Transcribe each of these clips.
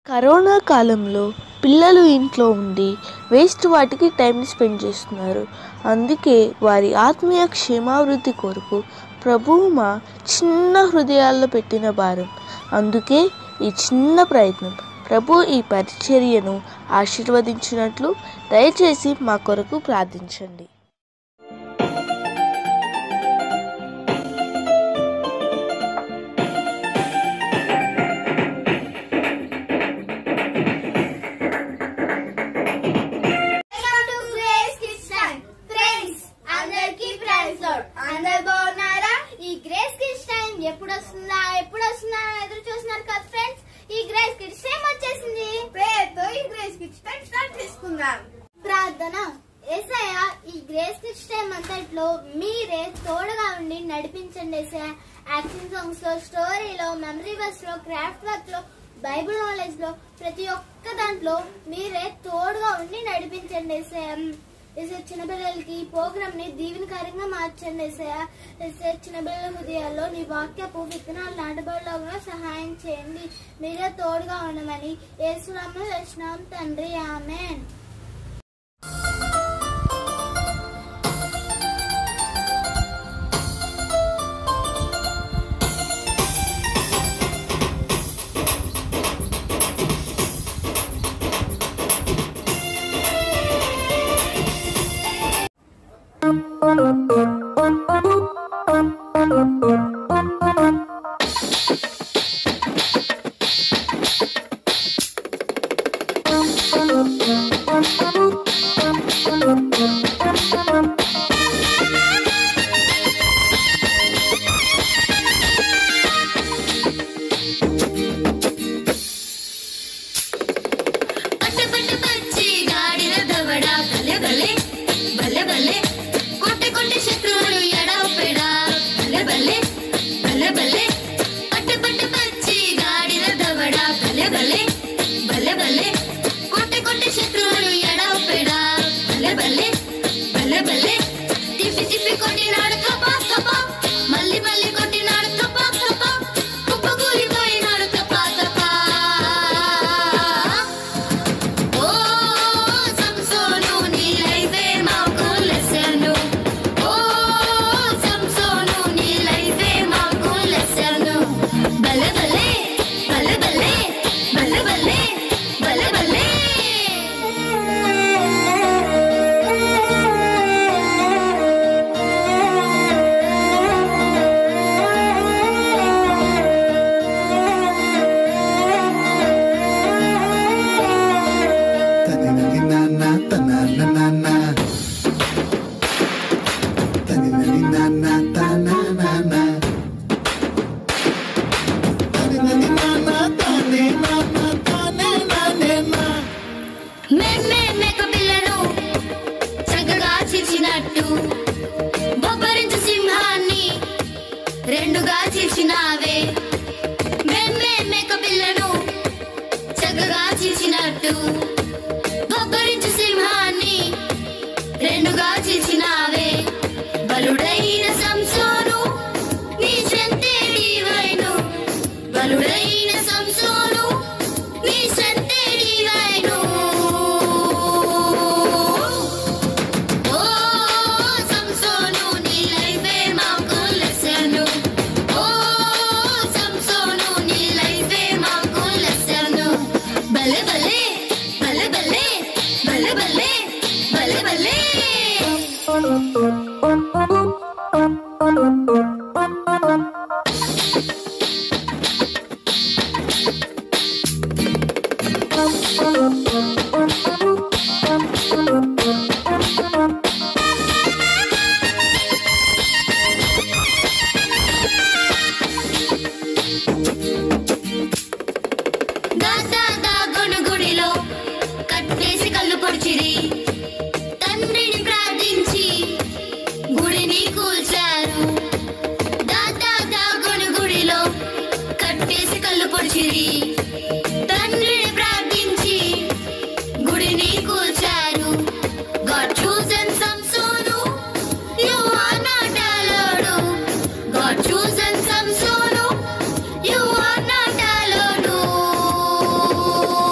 Corona కాలంలో పిల్లలు ఇంట్లో ఉండి వేస్ట్ వాటికి టైం స్పెండ్ చేస్తున్నారు అందుకే వారి ఆత్మీయ క్షేమాభివృద్ధి కొరకు ప్రభువు మా చిన్న హృదయాల్లో పెట్టిన భారం అందుకే ఈ చిన్న ప్రయత్నం ప్రభు ఈ పరిచర్యను ఆశీర్వదించినట్లు దయచేసి మా కొరకు ప్రార్థించండి welcome to grace kids time friends అందరికీ ప్రైజ్ లార్డ్ అందరు బాగున్నారా ఈ గ్రేస్ కిడ్స్ టైం ఎప్పుడు వస్తుందా ఎప్పుడు వస్తుందా అని ఎదురు చూస్తున్నారు కదా ఫ్రెండ్స్ ఈ గ్రేస్ కిడ్స్ టైం వచ్చేసింది పేరుతో ఈ గ్రేస్ కిడ్స్ టైం స్టార్ట్ చేసుకుందాం ప్రార్థన ఏసయ్య ఈ గ్రేస్ కిడ్స్ టైం అంతట్లో మీరే తోడుగా ఉండి నడిపించండి ఏసయ్య యాక్షన్ సాంగ్స్ లో స్టోరీలో మెమరీ వర్స్ లో క్రాఫ్ట్ వర్క్ లో బైబిల్ నాలెడ్జ్ లో ప్రతి ఒక్క దాంట్లో మీరే తోడుగా ఉండి నడిపించండి ఏసయ్య ఏసే చిన్నపిల్లలకి ఈ ప్రోగ్రామ్ ని దీవెనకరంగా మార్చండి ఏసయ్య ఏసే చిన్నపిల్లల హృదయాల్లో నీ వాక్యపు విత్తనాలు నాటబడిలో సహాయం చేయండి మీరే తోడుగా ఉండమని ఏసునామ వేసినాం తండ్రి ఆమెన్ పట్ట పట్ట పచ్చి గాడిన దవడ భలే భలే భలే భలే కొట్టి కొట్టి శత్రువులు ఎడవపెడా భలే భలే భలే భలే పట్ట పట్ట పచ్చి గాడిన దవడ భలే భలే భలే భలే కొట్టి కొట్టి శత్రువులు ఎడవపెడా భలే భలే భలే భలే తిప్పి తిప్పి కొట్టినాడు కపా కపా మళ్ళీ మళ్ళీ కొట్టినాడు కపా కపా కుప్పకూలిపోయినాడు కపా కపా ఓ సంసోను నీ లైఫే మాకు లెసను ఓ సంసోను నీ లైఫే మాకు లెసను బలే బలే బలే బలే బలే బలే బలే బలే తనినని నాన్న తనాన్న నాన్న తనినని నాన్న తానా నాన్న తనినని నాన్న తానే నాన్న తానే నానే నా మెమ్మే మేక పిల్లను చక్కగా చీల్చినట్టు బొబ్బరించు సింహాన్ని రెండుగా చీల్చినావే మెమ్మే మేక పిల్లను చక్కగా చీల్చినట్టు బొబ్బరించు సింహాన్ని రెండుగా చీల్చినావే బలుడైన సంసోను నీ చెంతే నీవైను బలుడైన సంసోను నీ చెంతే నీవైను ఓ సంసోను నీ లైఫే మాకు లెసను ఓ సంసోను నీ లైఫే మాకు లెసను భలే భలే భలే భలే భలే భలే భలే భలే దాదా దాగొను గుడిలో కట్టేసి కళ్ళు పొడిచిరి తండ్రిని ప్రార్థించి గుడిని కూల్చారు దాదా దాగొను గుడిలో కట్టేసి కళ్ళు పొడిచిరి తండ్రిని ప్రార్థించి గుడిని కూల్చారు God chosen Samsonu, you are not alone. God chosen Samsonu, you are not alone.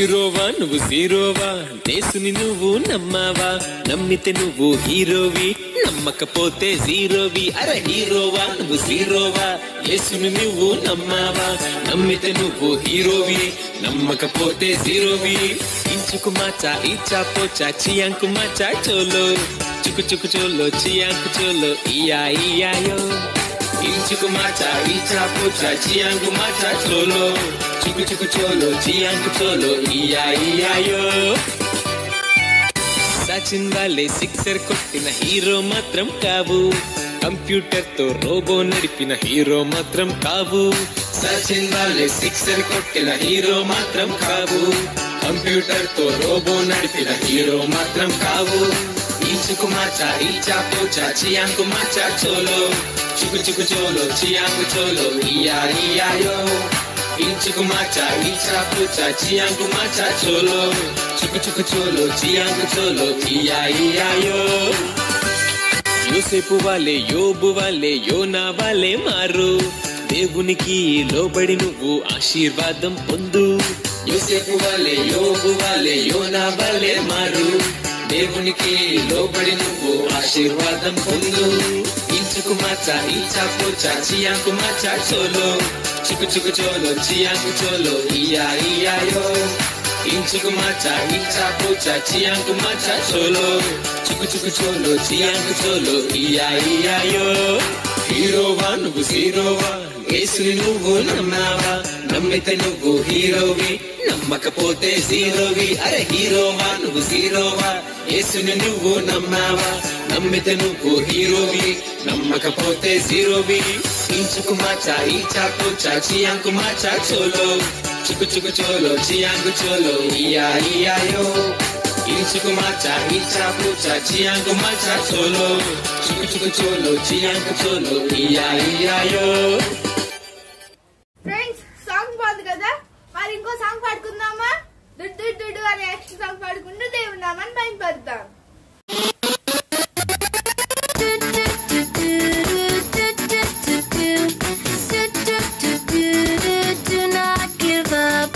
హీరోవా నువ్వు జీరోవా నేసుని నువ్వు నమ్మావా నమ్మితే నువ్వు హీరోవి నమ్మకపోతే జీరోవి అరే హీరోవా నువ్వు జీరోవా యేసుని నువ్వు నమ్మావా నమ్మితే నువ్వు హీరోవి నమ్మకపోతే జీరోవి ఇంచుకు మాచా ఈచా పోచా చియాంకు మాచా చోలో చుకు చుకు చోలో చియాంకు చోలో ఇయా ఇయాయో ఇంచుకు మాచా ఈచా పోచా చియాంకు మాచా చోలో చుకు చుకు చోలో చియాంకు చోలో ఇయా ఇయాయో సచిన్ వాళ్ళే సిక్సర్ కొట్టిన హీరో మాత్రం కావు కంప్యూటర్ తో రోబో నడిపిన హీరో మాత్రం కావు సచిన్ వాళ్ళే సిక్సర్ కొట్టిన హీరో మాత్రం కావు కంప్యూటర్ తో రోబో నడిపిన హీరో మాత్రం కావు ఈచుకు మాచా ఈచా పోచా చియాంకు మాచా చోలో చుకు చుకు చోలో చియాంకు చోలో ఇయా ఇయాయో ఇంచుకు మాచా ఈచా పూచా చియాంకు మాచా చోలో చుకు చుకు చోలో చియాంకు చోలో ఇయా ఇయాయో యోసేపు వాళ్ళే యోబు వాళ్ళే యోనా వాళ్ళే మారు దేవునికి లోబడి నువ్వు ఆశీర్వాదం పొందు యోసేపు వాళ్ళే యోబు వాళ్ళే యోనా వాళ్ళే మారు దేవునికి లోబడి నువ్వు ఆశీర్వాదం పొందు ఇంచుకు మాచా ఈచా పోచా చియాంకు మాచా చోలో చుకు చుకు చోలో చియాంకు చోలో ఇయా ఇయాయో ఇంచుకు మాచా ఈచా పోచా చియాంకు మాచా చోలో చుకు చుకు చోలో చియాంకు చోలో ఇయా ఇయాయో హీరోవా నువ్వు హీరోవా యేసుని నువ్వు నమ్మావా నమ్మితే నువ్వు హీరోవి నమ్మకపోతే జీరోవి అరే హీరోవా నువ్వు జీరోవా యేసుని నువ్వు నమ్మావా నమ్మితే నువ్వు హీరోవి నమ్మకపోతే జీరోవి ఇంచుకు మాచా ఈచా పోచా చియాంకు మాచా చోలో చుకు చుకు చోలో చియాంకు చోలో ఇయా ఇయాయో ఇంచుకు మాచా ఈచా పోచా చియాంకు మాచా చోలో చుకు చుకు చోలో చియాంకు చోలో ఇయా ఇయాయో ఫ్రెండ్స్ సాంగ్ బాగుంది కదా మరి ఇంకో సాంగ్ పాడుకుందామా దుడ్డు దుడ్డు అనే నెక్స్ట్ సాంగ్ పాడుకుంటూ దేవుడు నామని భయపడతాం Do not give up.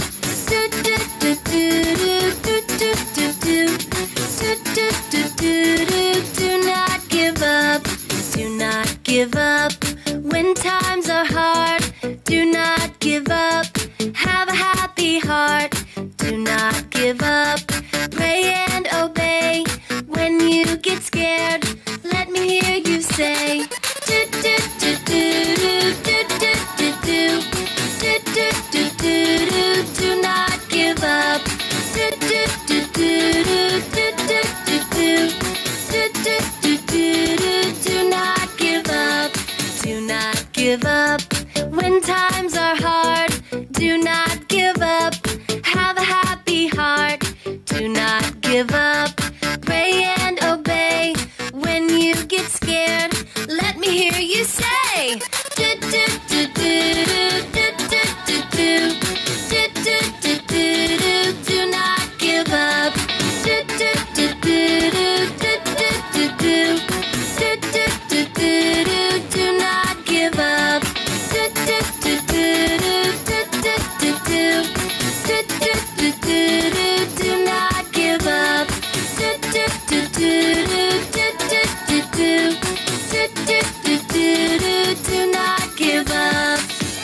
Do not give up. Do not give up. When times are hard, do not give up. Have a happy heart. Do not give up. Pray and obey. When you get scared, let me hear you say. Do do do do do do do do do do do do do. Do not give up. Do do do do do do do do do do do do do do. Do not give up. Do not give up. When times are hard, do not give up. Have a happy heart. Do not give up. Pray and obey. When you get scared, let me hear you say. Do do do do do do do do do do do do do. Do not give up. Do do do do do do do do do do do do do do. Do not give up. Do do do do do do do do do do do do do. Do not give up. Do do do do do do do do do do do do do do. Do not give up.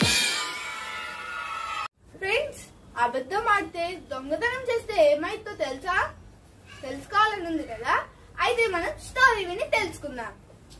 Friends అబద్ధం ఆడితే దొంగతనం చేస్తే ఏమైతో తెలుసా తెలుసుకోవాలని ఉంది కదా అయితే మనం స్టోరీ విని తెలుసుకుందాం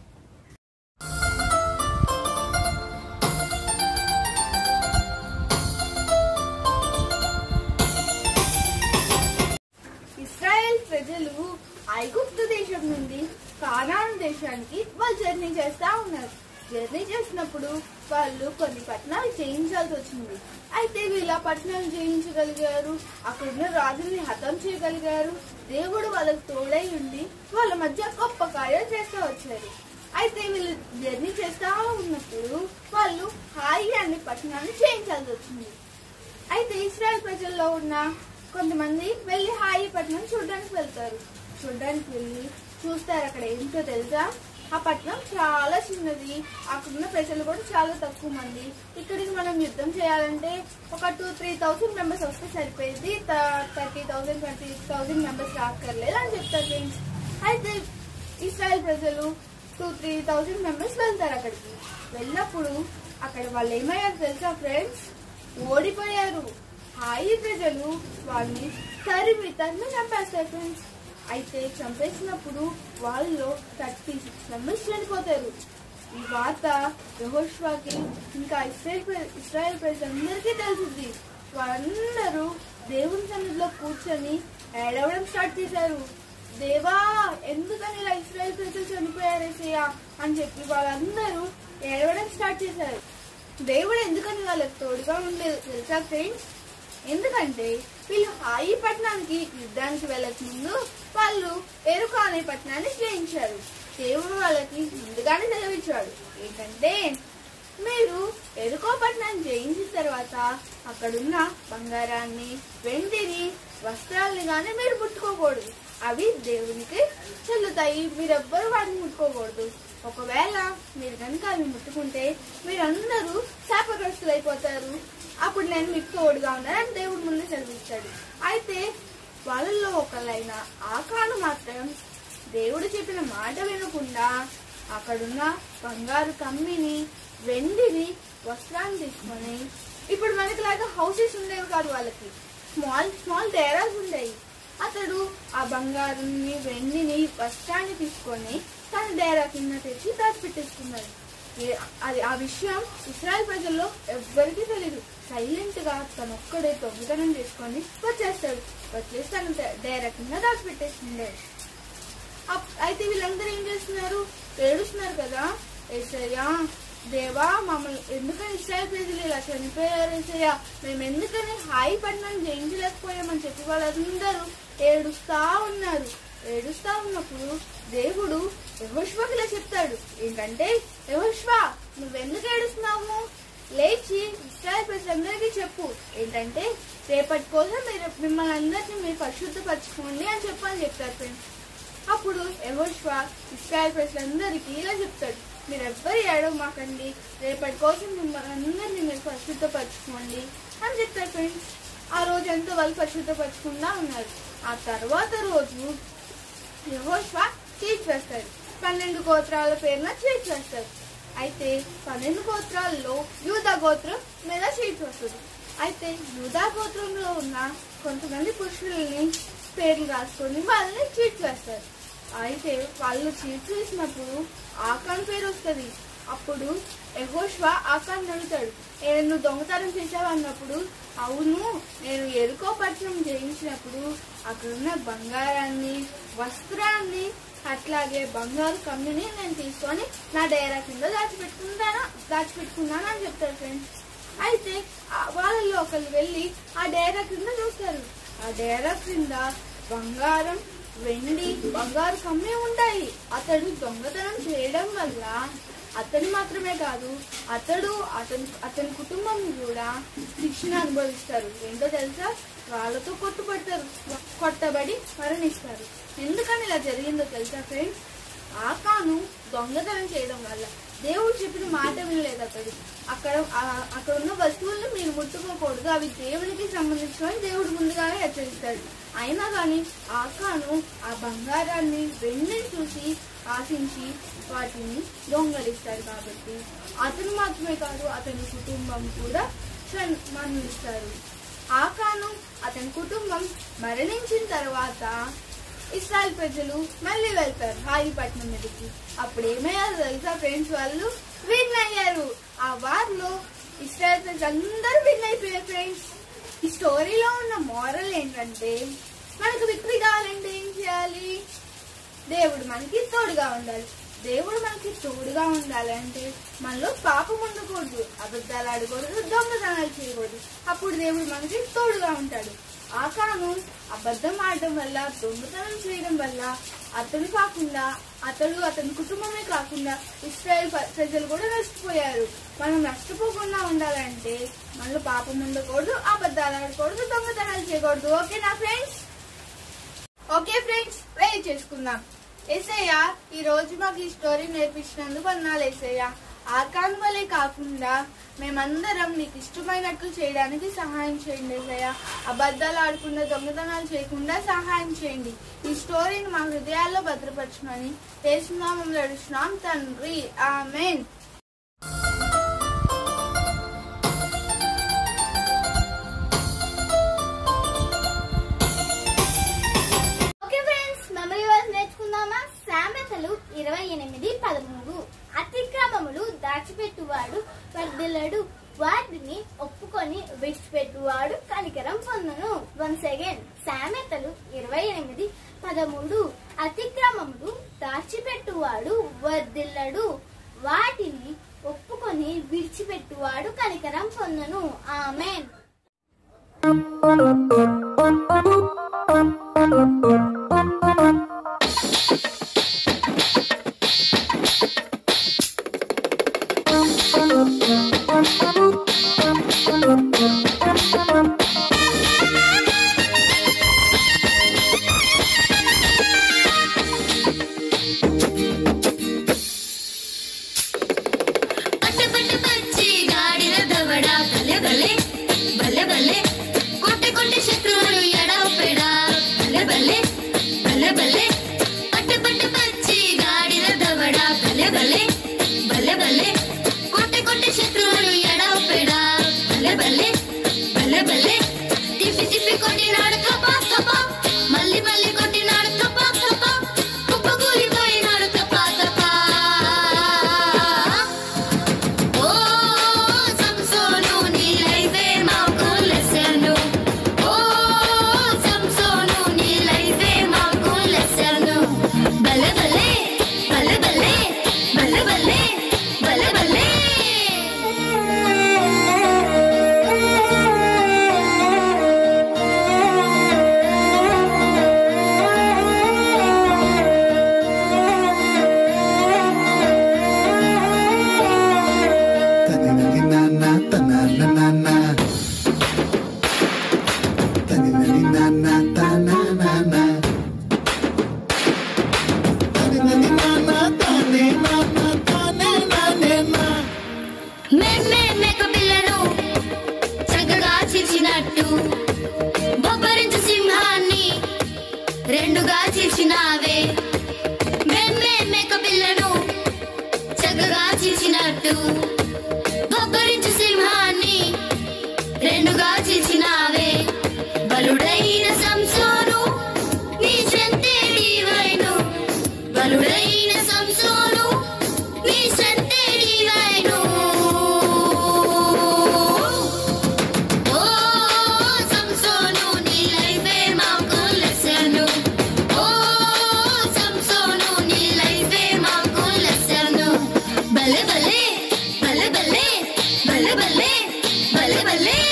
ఇస్రాయేల్ ప్రజలు ఐగుప్తు దేశం నుండి కానాను దేశానికి వాళ్ళు జర్నీ చేస్తా ఉన్నారు జర్నీ చేసినప్పుడు వాళ్ళు కొన్ని పట్టణాలు చేయించాల్సి వచ్చింది అయితే వీళ్ళ పట్టణాలు జయించగలిగారు అక్కడున్న రాజుల్ని హతం చేయగలిగారు దేవుడు వాళ్ళకు తోడై ఉండి వాళ్ళ మధ్య గొప్ప కార్యాలు చేస్తూ వచ్చారు అయితే వీళ్ళు జర్నీ చేస్తా ఉన్నప్పుడు వాళ్ళు హాయి అనే పట్టణాన్ని చేయించాల్సి వచ్చింది అయితే ఇస్రాయల్ ప్రజల్లో ఉన్న కొంతమంది వెళ్ళి హాయి పట్టణం చూడడానికి వెళ్తారు చూడడానికి వెళ్ళి చూస్తారు అక్కడ ఏంటో తెలుసా ఆ పట్టణం చాలా చిన్నది అక్కడున్న ప్రజలు కూడా చాలా తక్కువ మంది ఇక్కడికి మనం యుద్ధం చేయాలంటే ఒక టూ త్రీ థౌసండ్ మెంబర్స్ వస్తే సరిపోయింది thirty thousand twenty thousand members రాక్కర్లేదు అని చెప్తారు ఫ్రెండ్స్ అయితే ఇస్రాయల్ ప్రజలు టూ త్రీ థౌసండ్ మెంబర్స్ వెళ్తారు అక్కడికి వెళ్ళినప్పుడు అక్కడ వాళ్ళు ఏమయ్యారు తెలుసా ఫ్రెండ్స్ ఓడిపోయారు హాయి ప్రజలు వాళ్ళని తరిమి తరిమి చంపేస్తారు ఫ్రెండ్స్ అయితే చంపేసినప్పుడు వాళ్ళలో థర్టీ సిక్స్ మెంబర్స్ చనిపోతారు ఈ వార్త యహోష్వాకి ఇంకా ఇస్రాయల్ ప్ర- ఇస్రాయల్ ప్రజలందరికీ తెలిసింది వాళ్ళందరూ దేవుని సన్నిధిలో కూర్చొని ఏడవడం స్టార్ట్ చేశారు దేవా ఎందుకని ఇలా ఇస్రాయల్ ప్రజలు చనిపోయారేసయ్యా అని చెప్పి వాళ్ళందరూ ఏడవడం స్టార్ట్ చేశారు దేవుడు ఎందుకని వాళ్ళకి తోడుగా ఉండలేదు తెలుసా ఫ్రెండ్స్ ఎందుకంటే వీళ్ళు హాయి పట్టణానికి యుద్ధానికి వెళ్ళక ముందు వాళ్ళు ఎరుక అనే పట్టణాన్ని జయించారు దేవుడు వాళ్ళకి ముందుగానే సెలవిచ్చాడు ఏంటంటే మీరు ఎరుకో పట్టణాన్ని జయించిన తర్వాత అక్కడున్న బంగారాన్ని వెండిని వస్త్రాలని కానీ మీరు ముట్టుకోకూడదు అవి దేవునికి చెల్లుతాయి మీరెవ్వరు వాటిని ముట్టుకోకూడదు ఒకవేళ మీరు కనుక అవి ముట్టుకుంటే మీరందరూ శాపగ్రస్తులు అయిపోతారు అప్పుడు నేను మీకు తోడుగా ఉన్నానని దేవుడు ముందు సెలవిచ్చాడు అయితే వాళ్ళల్లో ఒకళ్ళైన ఆకాను మాత్రం దేవుడు చెప్పిన మాట వినకుండా అక్కడున్న బంగారు కమ్మిని వెండిని వస్త్రాన్ని తీసుకొని ఇప్పుడు మనకి లాగా హౌసెస్ ఉండేవి కాదు వాళ్ళకి స్మాల్ స్మాల్ డేరాస్ ఉండేవి అతడు ఆ బంగారుని వెండిని వస్త్రాన్ని తీసుకొని తన డేరా కింద తెచ్చి దాచిపెట్టేసుకున్నాడు ఏ- అది ఆ విషయం ఇస్రాయల్ ప్రజల్లో ఎవ్వరికీ తెలియదు సైలెంట్ గా తను ఒక్కడే దొంగతనం చేసుకొని వచ్చేస్తాడు వచ్చేసి తన డే- డేరా కింద దాచిపెట్టేసుకున్నాడు అప్- అయితే వీళ్ళందరూ ఏం చేస్తున్నారు ఏడుస్తున్నారు కదా ఏసయ్యా దేవా మమ్మల్ని ఎందుకని ఇస్రాయల్ ప్రజలు ఇలా చనిపోయారు ఏసయ్యా మేము ఎందుకని హాయి పట్టణాన్ని జయించలేకపోయామని చెప్పి వాళ్ళందరూ ఏడుస్తా ఉన్నారు ఏడుస్తా ఉన్నప్పుడు దేవుడు యహోష్వాకి ఇలా చెప్తాడు ఏంటంటే యహోష్వా నువ్వెందుకు ఏడుస్తున్నావు లేచి ఇస్రాయల్ ప్రజలందరికీ చెప్పు ఏంటంటే రేపటి కోసం మీరు మిమ్మల్ని అందరినీ మీరు పరిశుద్ధపరచుకోండి అని చెప్పని చెప్తారు ఫ్రెండ్స్ అప్పుడు యహోష్వా ఇస్రాయల్ ప్రజలందరికీ ఇలా చెప్తాడు మీరు ఎవ్వరు ఏడవమాకండి రేపటి కోసం మిమ్మల్ని అందరినీ మీరు పరిశుద్ధపరచుకోండి అని చెప్తారు ఫ్రెండ్స్ ఆ రోజు ఎంతో వాళ్ళు పరిశుద్ధపరచకుండా ఉన్నారు ఆ తర్వాత రోజు యహోష్వా చీట్ వేస్తాడు పన్నెండు గోత్రాల పేరున చీట్ వేస్తాడు అయితే పన్నెండు గోత్రాల్లో యూదా గోత్రం మీద చీట్ వస్తుంది అయితే యూదా గోత్రంలో ఉన్న కొంతమంది పురుషుల్ని పేర్లు రాసుకొని వాళ్ళని చీట్ వేస్తారు అయితే వాళ్ళు చీట్ వేసినప్పుడు ఆకాన్ పేరు వస్తుంది అప్పుడు యహోష్వా ఆకాన్ అడుగుతాడు "ఏ, నువ్వు దొంగతనం చేసావు అన్నప్పుడు అవును నేను ఎరుకో పట్టణం జయించినప్పుడు అక్కడున్న బంగారాన్ని వస్త్రాన్ని అట్లాగే బంగారు కమ్మిని నేను తీసుకొని నా డేరా కింద దాచిపెట్టుకుంటానా దాచిపెట్టుకున్నాను అని చెప్తారు ఫ్రెండ్స్ అయితే ఆ వాళ్ళలో ఒకరు వెళ్ళి ఆ డేరా కింద చూస్తారు ఆ డేరా కింద బంగారం వెండి బంగారు కమ్మి ఉంటాయి అతడు దొంగతనం చేయడం వల్ల అతను మాత్రమే కాదు అతడు అతని అతని కుటుంబం కూడా శిక్షణ అనుభవిస్తారు ఏంటో తెలుసా వాళ్ళతో కొట్టుపడతారు కొట్టబడి మరణిస్తారు ఎందుకని ఇలా జరిగిందో తెలుసా ఫ్రెండ్స్ ఆకాను దొంగతనం చేయడం వల్ల దేవుడు చెప్పిన మాట వినలేదు అతడు అక్కడ ఆ- అక్కడ ఉన్న వస్తువులను మీరు ముట్టుకోకూడదు అవి దేవునికి సంబంధించినవి దేవుడు ముందుగానే హెచ్చరిస్తాడు అయినా కానీ ఆకాను ఆ బంగారాన్ని వెండిని చూసి ఆశించి వాటిని దొంగలిస్తాడు కాబట్టి అతను మాత్రమే కాదు అతని కుటుంబం కూడా చన్- మరణిస్తారు ఆకాను అతని కుటుంబం మరణించిన తర్వాత ఇస్రాయల్ ప్రజలు మళ్ళీ వెళ్తారు హాయిపట్నం మీదకి అప్పుడు ఏమయ్యారు తెలుసా ఫ్రెండ్స్ వాళ్ళు విన్ అయ్యారు ఆ వార్లో ఇస్రాయల్ ప్రజలు అందరూ విన్ అయిపోయారు ఫ్రెండ్స్ ఈ స్టోరీలో ఉన్న మోరల్ ఏంటంటే మనకు విక్టరీ కావాలంటే ఏం చేయాలి దేవుడు మనకి తోడుగా ఉండాలి దేవుడు మనకి తోడుగా ఉండాలంటే మనలో పాపం ఉండకూడదు అబద్ధాలు ఆడకూడదు దొంగతనాలు చేయకూడదు అప్పుడు దేవుడు మనకి తోడుగా ఉంటాడు ఆకాను అబద్ధం ఆడడం వల్ల దొంగతనం చేయడం వల్ల అతను కాకుండా అతడు అతని కుటుంబమే కాకుండా ఇస్రాయల్ ప- ప్రజలు కూడా నష్టపోయారు మనం నష్టపోకుండా ఉండాలంటే మనలో పాపం ఉండకూడదు అబద్ధాలు ఆడకూడదు దొంగతనాలు చేయకూడదు ఓకే నా ఫ్రెండ్స్ ఓకే ఫ్రెండ్స్ ప్రే చేసుకుందాం ఏసయ్య ఈ రోజు మాకు ఈ స్టోరీ నేర్పించినందుకు అన్నాలు ఏసయ్య ఆకాన్ వలే కాకుండా మేమందరం నీకు ఇష్టమైనట్లు చేయడానికి సహాయం చేయండి ఏసయ్య అబద్ధాలు ఆడకుండా దొంగతనాలు చేయకుండా సహాయం చేయండి ఈ స్టోరీని మా హృదయాల్లో భద్రపరచుమని వేసునామంలో అడుగుతున్నాం తండ్రి amen okay friends memory verse నేర్చుకుందామా సామెతలు ఇరవై ఎనిమిది పదమూడు అతిక్రమములు దాచిపెట్టువాడు వర్ధిల్లడు వాటిని ఒప్పుకొని విడిచిపెట్టువాడు కనికరం పొందును వన్స్ అగైన్ సామెతలు ఇరవై ఎనిమిది పదమూడు అతిక్రమములు దాచిపెట్టువాడు వర్ధిల్లడు వాటిని ఒప్పుకొని విడిచిపెట్టువాడు కనికరం పొందును ఆమెన్ పట్ట పట్ట పచ్చి గాడిద దవడ భలే భలే భలే భలే కొట్టి కొట్టి శత్రువులు ఎడవపెడా భలే భలే భలే భలే పట్ట పట్ట పచ్చి గాడిద దవడ భలే భలే భలే భలే కొట్టి కొట్టి శత్రువులు ఎడవపెడా భలే భలే భలే భలే తిప్పి తిప్పి కొట్టినాడు కపా కపా మళ్ళీ మళ్ళీ కొట్టినాడు కపా కపా కుప్ప కూలిపోయినాడు కపా కపా ఓ సంసోను నీ లైఫే మాకు లెసను ఓ సంసోను నీ లైఫే మాకు లెసను బలే బలే బలే బలే బలే బలే బలే బలే తనినని నాన్న తనాన్న నాన్న తనినని నాన్న తానా నాన్న తనినని నాన్న తానే నాన్న తానే నానే నా మెమ్మె మెక పిల్లను చక్కగా చీల్చినట్టు బొబ్బరించు సింహాన్ని రెండుగా చీల్చినావే మెమ్మె మెక పిల్లను చక్కగా చీల్చినట్టు బొబ్బరించు సింహాన్ని రెండుగా చీల్చినావే బలుడైన సంసోను నీ చెంతేడివైను బలుడైన సంసోను నీ చెంతేడివైను ఓ సంసోను నీ లైఫే మాకు లెసను ఓ సంసోను నీ లైఫే మాకు లెసను భలే భలే భలే భలే భలే భలే భలే భలే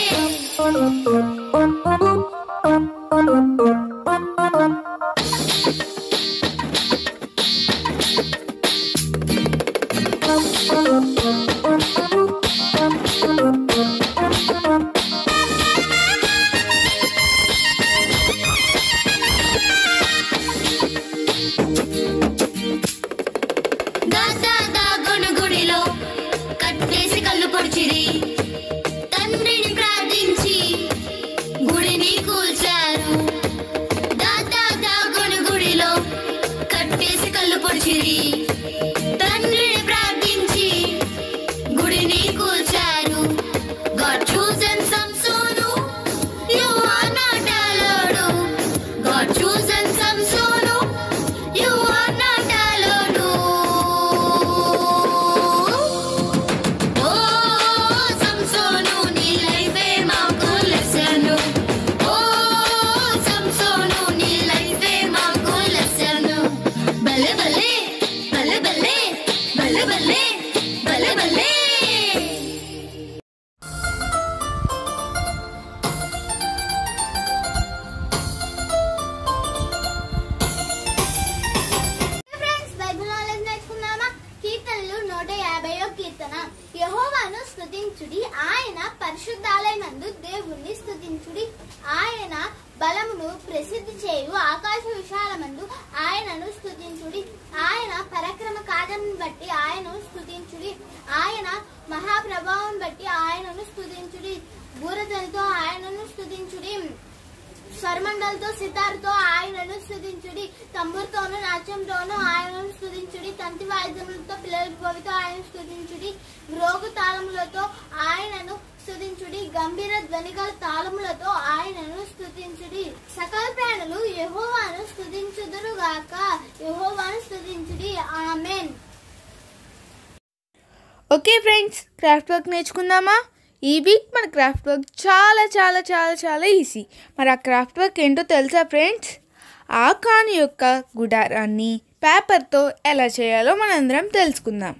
దాదా దాగుడు గుడిలో కట్టేసి కళ్ళు పొడిచిరి తండ్రిని ప్రార్థించి స్తుతించుడి ఆయన బలమును ప్రసిద్ధి చేయు ఆకాశ విశాలమందు ఆయనను స్తుతించుడి ఆయన పరాక్రమ కార్యమును బట్టి ఆయనను స్తుతించుడి ఆయన మహాప్రభావం బట్టి ఆయనను స్తుతించుడి బూరధ్వనితో ఆయనను స్తుతించుడి స్వరమండలతో సితారుతో ఆయనను స్తుతించుడి తంబూరుతోను నాట్యంతోను ఆయనను స్తుతించుడి తంతి వాయిద్యములతో పిల్లల భవితో ఆయన స్తుతించుడి రోగు తాళములతో ఆయనను స్తుతించుడి గంభీర ధ్వనిగల తాళములతో ఆయనను స్తుతించుడి సకల ప్రాణులు యెహోవాను స్తుతించుదురుగాక యెహోవాను స్తుతించుడి amen okay friends craft work నేర్చుకుందామా ఈ వీక్ మన క్రాఫ్ట్ వర్క్ చాలా చాలా చాలా చాలా ఈజీ మరి ఆ క్రాఫ్ట్ వర్క్ ఏంటో తెలుసా ఫ్రెండ్స్ ఆకాన్ యొక్క గుడారాన్ని పేపర్తో ఎలా చేయాలో మనందరం తెలుసుకుందాం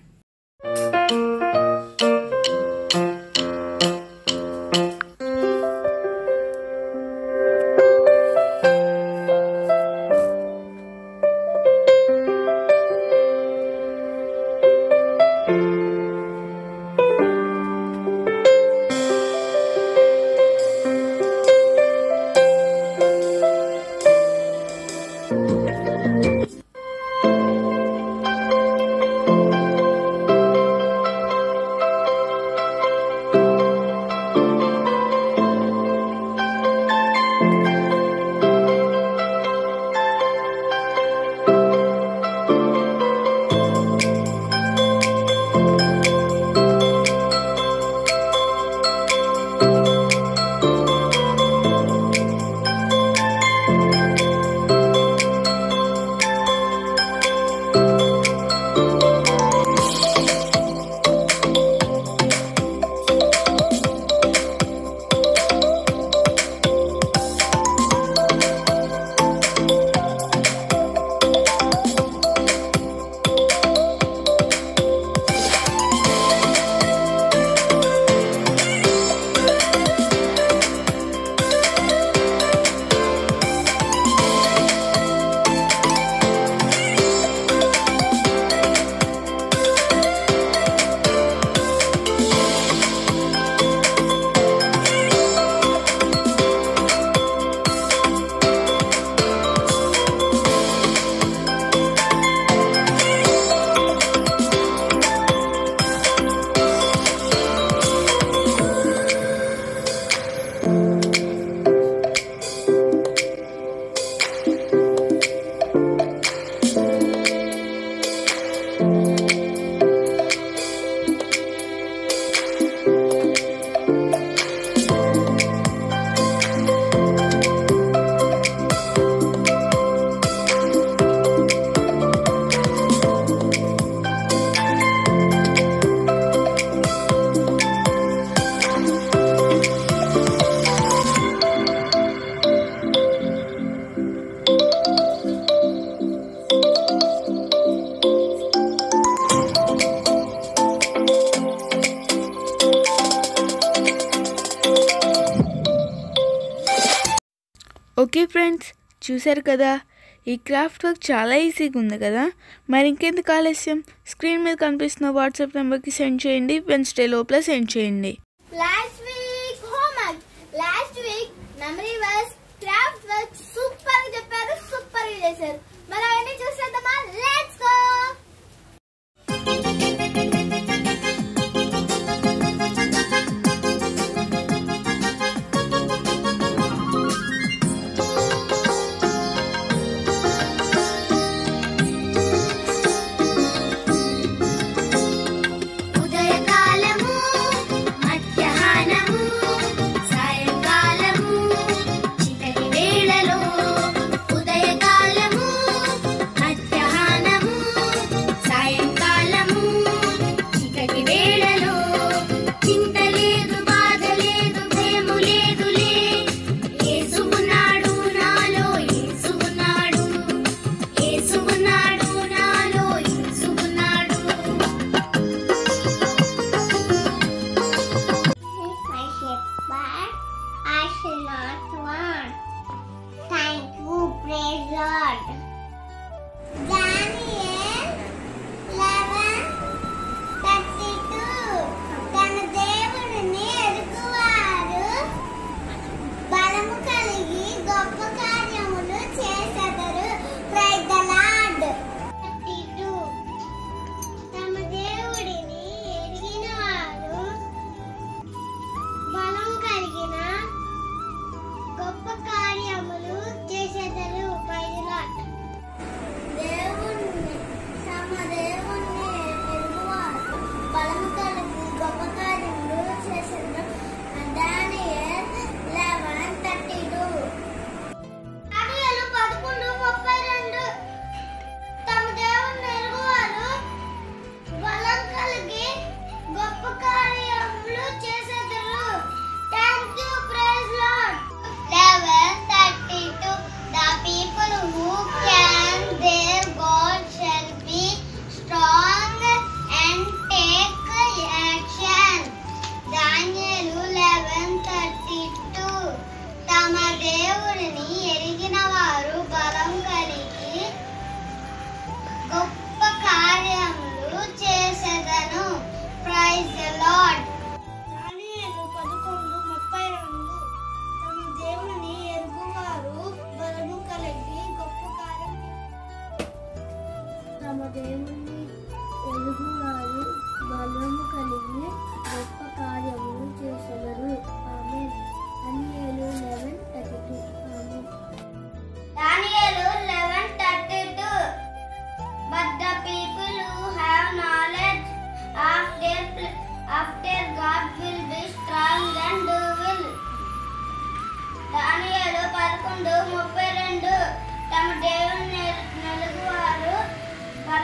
ఓకే ఫ్రెండ్స్ చూశారు కదా ఈ క్రాఫ్ట్ వర్క్ చాలా ఈజీగా ఉంది కదా మరి ఇంకెందుకు ఆలస్యం స్క్రీన్ మీద కనిపిస్తున్న వాట్సాప్ నెంబర్కి సెండ్ చేయండి వెన్స్డే లోపల సెండ్ చేయండి last week homework last week memory verse craft work super గా చెప్పారు సూపర్ గా చేశారు మరి అవన్నీ చూసేద్దామా లెట్స్ గో ఉదయకాలము మధ్యాహ్నము సాయంకాలము చివరి వేళలో ఉదయకాలము మధ్యాహ్నము సాయంకాలము చివరి వేళలో చింత లేదు బాధ లేదు భయము లేదులే యేసు ఉన్నాడు నాలో యేసు ఉన్నాడు యేసు ఉన్నాడు నాలో యేసు ఉన్నాడు my ship, but I shall not want. Thank you, praise Lord. Daniel 11 32 తన దేవుడిని ఎరుగువారు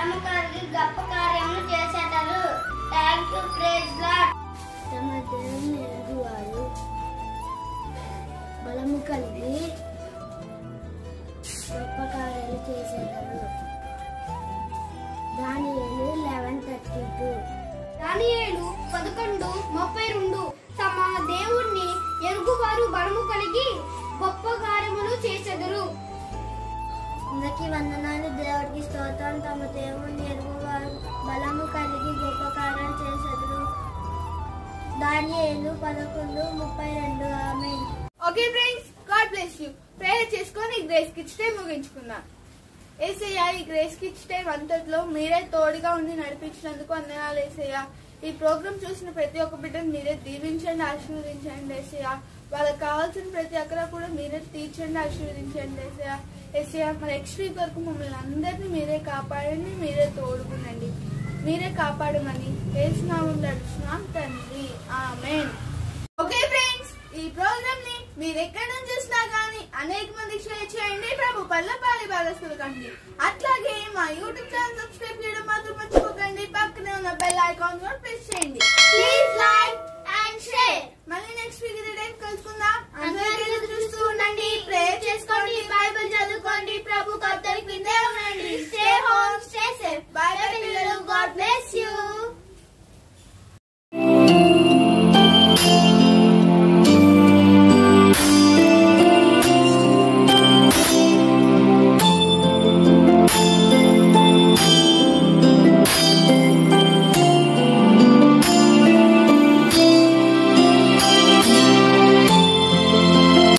బలము కలిగి గొప్ప కార్యములు చేసేటారు థ్యాంక్ యూ ప్రేజ్ లాడ్ తమ దేవుని ఎరుగువారు బలము కలిగి గొప్ప కార్యాలు చేసేదారు దాని లెవెన్ థర్టీ టూ దానియేలు పదకొండు ముప్పై రెండు తమ దేవుణ్ణి ఎరుగువారు బలము కలిగి గొప్ప కార్యములు చేసెదరు అందరికీ వందనాలు దేవుడికి స్తోత్రం తమ దేవుని ఎరుగువారు బలము కలిగి గొప్ప కార్యాలు చేసేదారు దానియేలు పదకొండు ముప్పై రెండు ఆమె okay friends God bless you prayer చేసుకొని గ్రేస్ కిచ్ టైం ముగించుకుందాం ఏసయ్య ఈ గ్రేస్ కిచ్ టైం అంతట్లో మీరే తోడుగా ఉండి నడిపించినందుకు వందనాలు ఏసయ్య ఈ ప్రోగ్రామ్ చూసిన ప్రతి ఒక్క బిడ్డను మీరే దీవించండి ఆశీర్వదించండి ఏసయ్య వాళ్ళకి కావాల్సిన ప్రతి ఒక్కరా కూడా మీరే తీర్చండి ఆశీర్వదించండి ఏసయ్య ఏసయ్య మన నెక్స్ట్ వీక్ వరకు మమ్మల్ని అందరినీ మీరే కాపాడండి మీరే తోడుకునండి మీరే కాపాడమని వేసినాము నడుచున్నాం తండ్రి ఆమెన్ ఓకే ఫ్రెండ్స్ ఈ ప్రోగ్రామ్ ని మీరు ఎక్కడి నుంచి చూసినా గానీ అనేక మందికి షేర్ చేయండి ప్రభు పల్లపాలి బాలస్తులు కండి అట్లాగే మా యూట్యూబ్ ఛానల్ సబ్స్క్రైబ్ చేయడం మాత్రం మర్చిపోకండి పక్కనే ఉన్న బెల్ ఐకాన్ కూడా ప్రెస్ చేయండి ప్లీజ్ లైక్ అండ్ షేర్ మళ్ళీ నెక్స్ట్ వీక్ ఇదే టైం కలుసుకుందాం